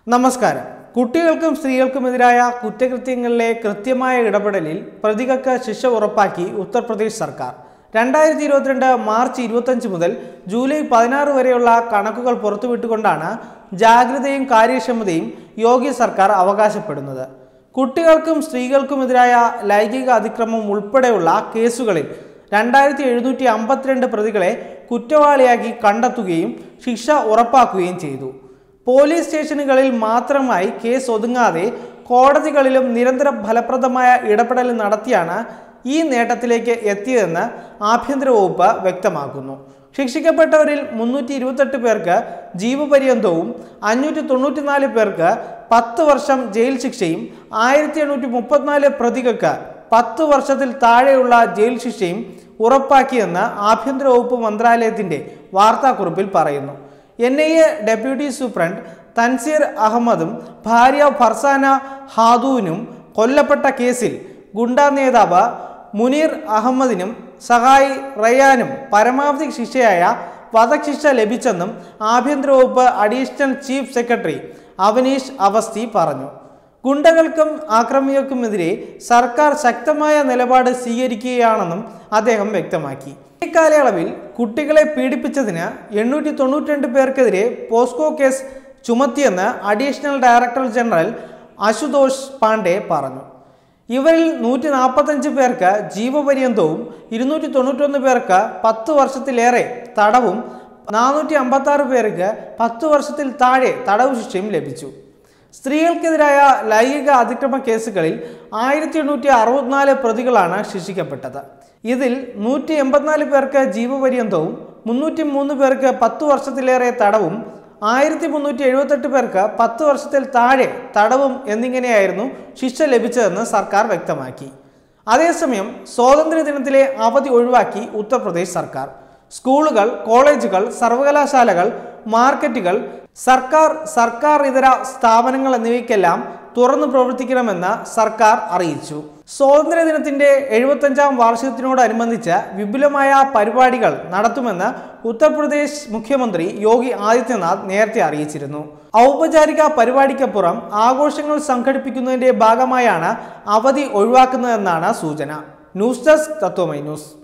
നമസ്കാരം കുട്ടികൾക്കും സ്ത്രീകൾക്കുമെതിരായ കുറ്റകൃത്യങ്ങളിലെ കൃത്യമായ ഇടപെടലിൽ പ്രതികൾക്ക് ശിക്ഷ ഉറപ്പാക്കി ഉത്തർപ്രദേശ് സർക്കാർ രണ്ടായിരത്തി ഇരുപത്തിരണ്ട് മാർച്ച് ഇരുപത്തഞ്ച് മുതൽ ജൂലൈ പതിനാറ് വരെയുള്ള കണക്കുകൾ പുറത്തുവിട്ടുകൊണ്ടാണ് ജാഗ്രതയും കാര്യക്ഷമതയും യോഗി സർക്കാർ അവകാശപ്പെടുന്നത് കുട്ടികൾക്കും സ്ത്രീകൾക്കുമെതിരായ ലൈംഗിക അതിക്രമം ഉൾപ്പെടെയുള്ള കേസുകളിൽ രണ്ടായിരത്തി എഴുന്നൂറ്റി അമ്പത്തിരണ്ട് പ്രതികളെ കുറ്റവാളിയാക്കി കണ്ടെത്തുകയും ശിക്ഷ ഉറപ്പാക്കുകയും ചെയ്തു പോലീസ് സ്റ്റേഷനുകളിൽ മാത്രമായി കേസ് ഒതുങ്ങാതെ കോടതികളിലും നിരന്തരം ഫലപ്രദമായ ഇടപെടൽ നടത്തിയാണ് ഈ നേട്ടത്തിലേക്ക് എത്തിയതെന്ന് ആഭ്യന്തര വകുപ്പ് വ്യക്തമാക്കുന്നു ശിക്ഷിക്കപ്പെട്ടവരിൽ മുന്നൂറ്റി ഇരുപത്തെട്ട് പേർക്ക് ജീവപര്യന്തവും അഞ്ഞൂറ്റി തൊണ്ണൂറ്റിനാല് പേർക്ക് പത്ത് വർഷം ജയിൽ ശിക്ഷയും ആയിരത്തി എണ്ണൂറ്റി മുപ്പത്തിനാല് പ്രതികൾക്ക് പത്ത് വർഷത്തിൽ താഴെയുള്ള ജയിൽ ശിക്ഷയും ഉറപ്പാക്കിയെന്ന് ആഭ്യന്തര വകുപ്പ് മന്ത്രാലയത്തിന്റെ വാർത്താക്കുറിപ്പിൽ പറയുന്നു N I A deputy superintendent Tanseer അഹമ്മദും ഭാര്യ ഫർസാന ഹാദുവിനും കൊല്ലപ്പെട്ട കേസിൽ ഗുണ്ടാ നേതാവ് മുനീർ അഹമ്മദിനും സഹായി റയാനും പരമാവധി ശിക്ഷയായ വധശിക്ഷ ലഭിച്ചെന്നും ആഭ്യന്തര വകുപ്പ് additional chief secretary Avanish Awasthi പറഞ്ഞു ഗുണ്ടകൾക്കും ആക്രമികൾക്കുമെതിരെ സർക്കാർ ശക്തമായ നിലപാട് സ്വീകരിക്കുകയാണെന്നും അദ്ദേഹം വ്യക്തമാക്കി ഈ കാലയളവിൽ കുട്ടികളെ പീഡിപ്പിച്ചതിന് എണ്ണൂറ്റി തൊണ്ണൂറ്റിരണ്ട് പേർക്കെതിരെ പോസ്കോ കേസ് ചുമത്തിയെന്ന് additional director general Ashutosh Pandey പറഞ്ഞു ഇവരിൽ നൂറ്റി നാൽപ്പത്തഞ്ച് പേർക്ക് ജീവപര്യന്തവും ഇരുന്നൂറ്റി തൊണ്ണൂറ്റൊന്ന് പേർക്ക് പത്ത് വർഷത്തിലേറെ തടവും നാനൂറ്റി അമ്പത്തി ആറ് പേർക്ക് പത്ത് വർഷത്തിൽ താഴെ തടവ് ശിക്ഷയും ലഭിച്ചു സ്ത്രീകൾക്കെതിരായ ലൈംഗിക അതിക്രമ കേസുകളിൽ ആയിരത്തി എണ്ണൂറ്റി അറുപത്തിനാല് പ്രതികളാണ് ശിക്ഷിക്കപ്പെട്ടത് ഇതിൽ നൂറ്റി എൺപത്തിനാല് പേർക്ക് ജീവപര്യന്തവും മുന്നൂറ്റി മൂന്ന് പേർക്ക് പത്ത് വർഷത്തിലേറെ തടവും ആയിരത്തി മുന്നൂറ്റി എഴുപത്തെട്ട് പേർക്ക് പത്ത് വർഷത്തിൽ താഴെ തടവും എന്നിങ്ങനെയായിരുന്നു ശിക്ഷ ലഭിച്ചതെന്ന് സർക്കാർ വ്യക്തമാക്കി അതേസമയം സ്വാതന്ത്ര്യദിനത്തിലെ അവധി ഒഴിവാക്കി ഉത്തർപ്രദേശ് സർക്കാർ സ്കൂളുകൾ കോളേജുകൾ സർവകലാശാലകൾ മാർക്കറ്റുകൾ സർക്കാർ സർക്കാർ ഇതര സ്ഥാപനങ്ങൾ എന്നിവയ്ക്കെല്ലാം തുറന്നു പ്രവർത്തിക്കണമെന്ന് സർക്കാർ അറിയിച്ചു സ്വാതന്ത്ര്യദിനത്തിന്റെ എഴുപത്തഞ്ചാം വാർഷികത്തിനോടനുബന്ധിച്ച് വിപുലമായ പരിപാടികൾ നടത്തുമെന്ന് ഉത്തർപ്രദേശ് മുഖ്യമന്ത്രി യോഗി ആദിത്യനാഥ് നേരത്തെ അറിയിച്ചിരുന്നു ഔപചാരിക പരിപാടിക്കപ്പുറം ആഘോഷങ്ങൾ സംഘടിപ്പിക്കുന്നതിന്റെ ഭാഗമായാണ് അവധി ഒഴിവാക്കുന്നതെന്നാണ് സൂചന ന്യൂസ് ഡെസ്ക് തത്വമൈ ന്യൂസ്